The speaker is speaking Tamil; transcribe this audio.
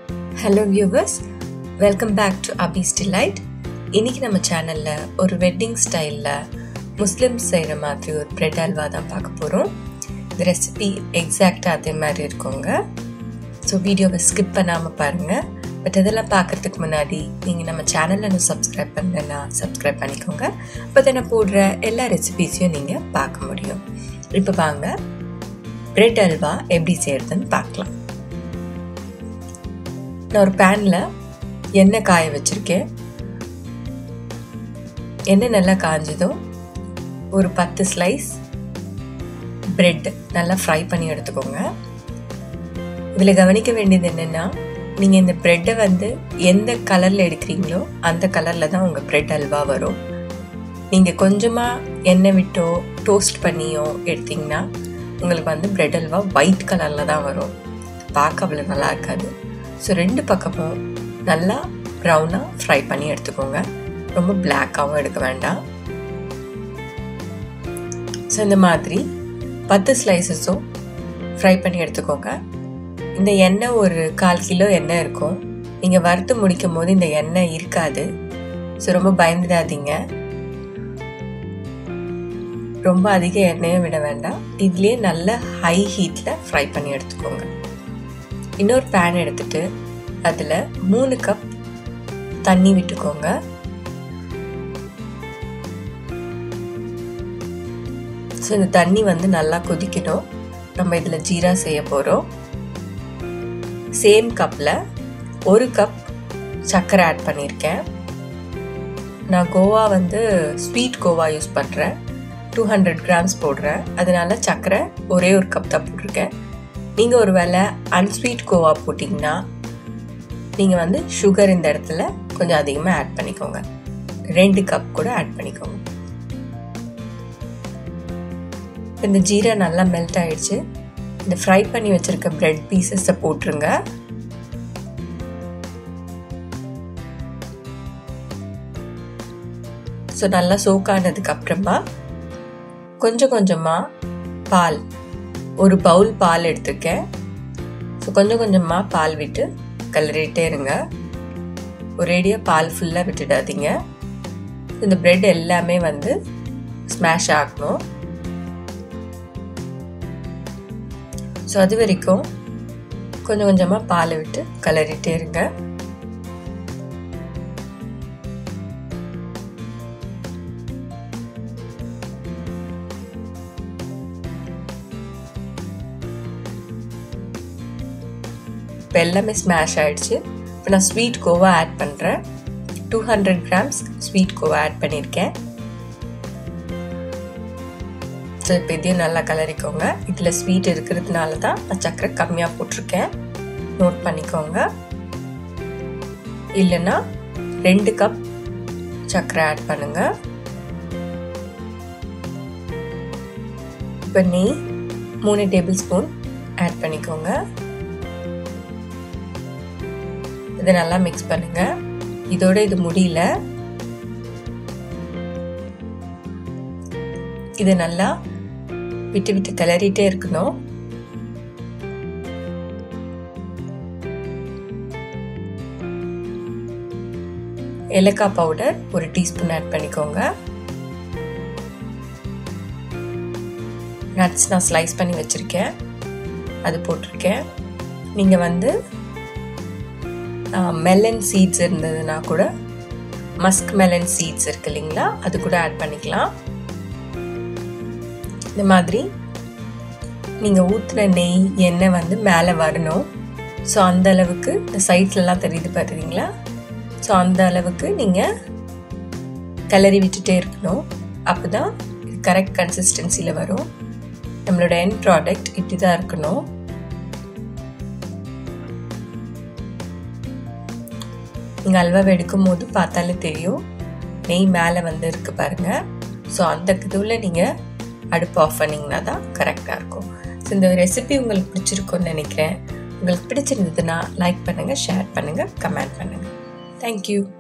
hello viewers welcome back to Abhi's delight இன்னைக்கு நம்ம சேனலில் ஒரு வெட்டிங் ஸ்டைலில் முஸ்லிம்ஸ் செய்கிற மாதிரி ஒரு பிரெட் அல்வா தான் பார்க்க போகிறோம் இந்த ரெசிபி எக்ஸாக்டாக அதே மாதிரி இருக்குங்க ஸோ வீடியோவை ஸ்கிப் பண்ணாமல் பாருங்கள் பட் இதெல்லாம் பார்க்குறதுக்கு முன்னாடி நீங்கள் நம்ம சேனலில் இன்னும் சப்ஸ்கிரைப் பண்ணலன்னா சப்ஸ்கிரைப் பண்ணிக்கோங்க அப்போ தான் நான் போடுற எல்லா ரெசிபீஸையும் நீங்கள் பார்க்க முடியும் இப்போ வாங்க பிரெட் அல்வா எப்படி செய்கிறதுன்னு பார்க்கலாம் நான் ஒரு பேனில் எண்ணெய் காய வச்சுருக்கேன் எண்ணெய் நல்லா காஞ்சதும் ஒரு பத்து ஸ்லைஸ் பிரெட் நல்லா ஃப்ரை பண்ணி எடுத்துக்கோங்க இதில் கவனிக்க வேண்டியது என்னென்னா நீங்கள் இந்த ப்ரெட்டை வந்து எந்த கலரில் எடுக்கிறீங்களோ அந்த கலரில் தான் உங்கள் ப்ரெட் அல்வா வரும் நீங்கள் கொஞ்சமாக எண்ணெய் விட்டோ டோஸ்ட் பண்ணியோ எடுத்திங்கன்னா உங்களுக்கு வந்து ப்ரெட் அல்வா ஒயிட் கலரில் தான் வரும் பார்க்க அவ்வளோ நல்லா இருக்காது ஸோ ரெண்டு பக்கமும் நல்லா ப்ரௌனாக ஃப்ரை பண்ணி எடுத்துக்கோங்க ரொம்ப பிளாக்காகவும் எடுக்க வேண்டாம் ஸோ இந்த மாதிரி பத்து ஸ்லைசஸும் ஃப்ரை பண்ணி எடுத்துக்கோங்க இந்த எண்ணெய் ஒரு கால் கிலோ எண்ணெய் இருக்கும் நீங்கள் வறுத்து முடிக்கும் போது இந்த எண்ணெய் இருக்காது ஸோ ரொம்ப பயந்துடாதீங்க ரொம்ப அதிக எண்ணெயும் விட வேண்டாம் இதுலேயே நல்ல ஹை ஹீட்டில் ஃப்ரை பண்ணி எடுத்துக்கோங்க இன்னொரு பேன் எடுத்துட்டு அதில் மூணு கப் தண்ணி விட்டுக்கோங்க ஸோ இந்த தண்ணி வந்து நல்லா கொதிக்கணும் நம்ம இதில் ஜீரா செய்ய போகிறோம் சேம் கப்பில் ஒரு கப் சர்க்கரை ஆட் பண்ணியிருக்கேன் நான் கோவா வந்து ஸ்வீட் கோவா யூஸ் பண்ணுறேன் டூ ஹண்ட்ரட் கிராம்ஸ் போடுறேன் அதனால சர்க்கரை ஒரே ஒரு கப் தான் போட்டிருக்கேன் நீங்கள் ஒரு வேளை அன்ஸ்வீட் கோவா போட்டிங்கன்னா நீங்கள் வந்து சுகர் இந்த இடத்துல கொஞ்சம் அதிகமாக ஆட் பண்ணிக்கோங்க ரெண்டு கப் கூட ஆட் பண்ணிக்கோங்க இந்த ஜீரா நல்லா மெல்ட் ஆயிடுச்சு இந்த ஃப்ரை பண்ணி வச்சுருக்க பிரெட் பீசஸை போட்டுருங்க ஸோ நல்லா சோக்கானதுக்கு அப்புறமா கொஞ்சம் கொஞ்சமாக பால் ஒரு பவுல் பால் எடுத்துருக்கேன் ஸோ கொஞ்சம் கொஞ்சமாக பால் விட்டு கலரிட்டே இருங்க ஒரேடியாக பால் ஃபுல்லாக விட்டுடாதீங்க இந்த ப்ரெட் எல்லாமே வந்து ஸ்மாஷ் ஆகணும் ஸோ அது வரைக்கும் கொஞ்சம் கொஞ்சமாக பாலை விட்டு கலரிட்டே இருங்க இப்போ எல்லாமே ஸ்மாஷ் ஆகிடுச்சு இப்போ நான் ஸ்வீட் கோவா ஆட் பண்ணுறேன் two hundred grams sweet khoa add பண்ணியிருக்கேன் ஸோ இப்போ இதையும் நல்லா கலரிக்கோங்க இதில் ஸ்வீட் இருக்கிறதுனால தான் நான் சர்க்கரை கம்மியாக போட்டிருக்கேன் நோட் பண்ணிக்கோங்க இல்லைன்னா ரெண்டு கப் சர்க்கரை ஆட் பண்ணுங்க இப்போ நெய் மூணு டேபிள் ஸ்பூன் ஆட் பண்ணிக்கோங்க இதை நல்லா மிக்ஸ் பண்ணுங்க இதோட இது முடியல இதை நல்லா விட்டு விட்டு கிளறிட்டே இருக்கணும் ஏலக்காய் பவுடர் ஒரு டீஸ்பூன் ஆட் பண்ணிக்கோங்க நட்ஸ் நான் ஸ்லைஸ் பண்ணி வச்சுருக்கேன் அது போட்டிருக்கேன் நீங்கள் வந்து மெலன் சீட்ஸ் இருந்ததுன்னா கூட மஸ்க் மெலன் சீட்ஸ் இருக்கு இல்லைங்களா அது கூட ஆட் பண்ணிக்கலாம் இந்த மாதிரி நீங்கள் ஊற்றுன நெய் எண்ணெய் வந்து மேலே வரணும் ஸோ அந்த அளவுக்கு இந்த சைட்லலாம் தெரியுது பார்த்தீங்களா ஸோ அந்த அளவுக்கு நீங்கள் கிளறி விட்டுட்டே இருக்கணும் அப்போ தான் கரெக்ட் கன்சிஸ்டன்சியில் வரும் நம்மளோட என் ப்ராடக்ட் இப்படி தான் இருக்கணும் நீங்கள் அல்வாவை எடுக்கும் போது பார்த்தாலே தெரியும் நெய் மேலே வந்து இருக்கு பாருங்க ஸோ அந்த இதுவில் நீங்கள் அடுப்பு ஆஃப் பண்ணிங்கன்னா தான் கரெக்டாக இருக்கும் ஸோ இந்த ரெசிபி உங்களுக்கு பிடிச்சிருக்கும்னு நினைக்கிறேன் உங்களுக்கு பிடிச்சிருந்ததுன்னா லைக் பண்ணுங்கள் ஷேர் பண்ணுங்கள் கமெண்ட் பண்ணுங்கள் தேங்க்யூ